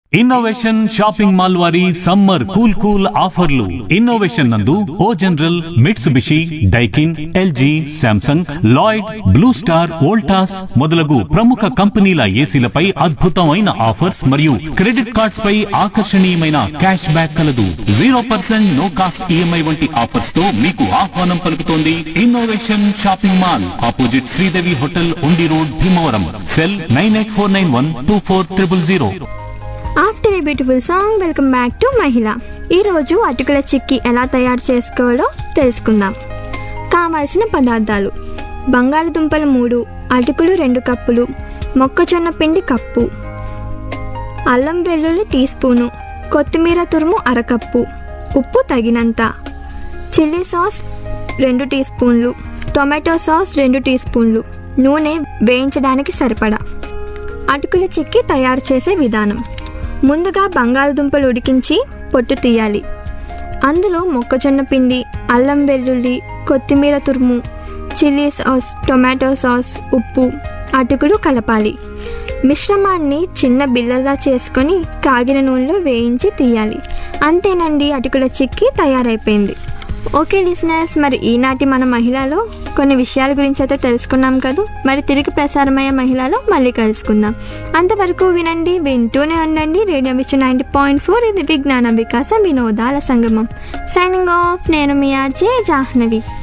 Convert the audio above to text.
innovation shopping mall వారి summer cool cool ఆఫర్లు innovation నందు O General Mitsubishi Daikin LG Samsung Lloyd blue star Voltas మొదలగు ప్రముఖ కంపెనీల ఏసీలపై అద్భుతమైన ఆఫర్స్ మరియు క్రెడిట్ కార్డ్స్ పై ఆకర్షణీయమైన క్యాష్ బ్యాక్ కలదు zero percent no cost EMI వంటి ఆఫర్స్ తో మీకు ఆహ్వానం పలుకుతోంది innovation shopping mall opposite Sridevi hotel Undi road Bhimavaram cell nine eight four nine one two four triple zero after a beautiful song welcome back to మహిళ ఈరోజు అటుకుల చిక్కీ ఎలా తయారు చేసుకోవాలో తెలుసుకుందాం కావాల్సిన పదార్థాలు బంగాళదుంపలు మూడు అటుకులు రెండు కప్పులు మొక్కజొన్న పిండి కప్పు అల్లం వెల్లుల్లి టీ స్పూను కొత్తిమీర తురుము అరకప్పు ఉప్పు తగినంత చిల్లీ సాస్ రెండు టీ స్పూన్లు టొమాటో సాస్ రెండు టీ స్పూన్లు నూనె వేయించడానికి సరిపడా అటుకుల చిక్కీ తయారు చేసే విధానం ముందుగా బంగాళదుంపలు ఉడికించి పొట్టు తీయాలి అందులో మొక్కజొన్న పిండి అల్లం వెల్లుల్లి కొత్తిమీర తురుము చిల్లీ సాస్ టొమాటో సాస్ ఉప్పు అటుకులు కలపాలి మిశ్రమాన్ని చిన్న బిళ్ళలా చేసుకొని కాగిన నూనెలో వేయించి తీయాలి అంతేనండి అటుకుల చిక్కీ తయారైపోయింది ఓకే లిసినర్స్ మరి ఈనాటి మన మహిళలో కొన్ని విషయాల గురించి అయితే తెలుసుకున్నాం కదా మరి తిరిగి ప్రసారమయ్యే మహిళలో మళ్ళీ కలుసుకుందాం అంతవరకు వినండి వింటూనే ఉండండి రేడియో మిచ్చు నైంటీ పాయింట్ ఫోర్ ఇది విజ్ఞాన వికాస వినోదాల సంగమం సైనింగ్ ఆఫ్ నేను మీ ఆర్జే జాహ్నవి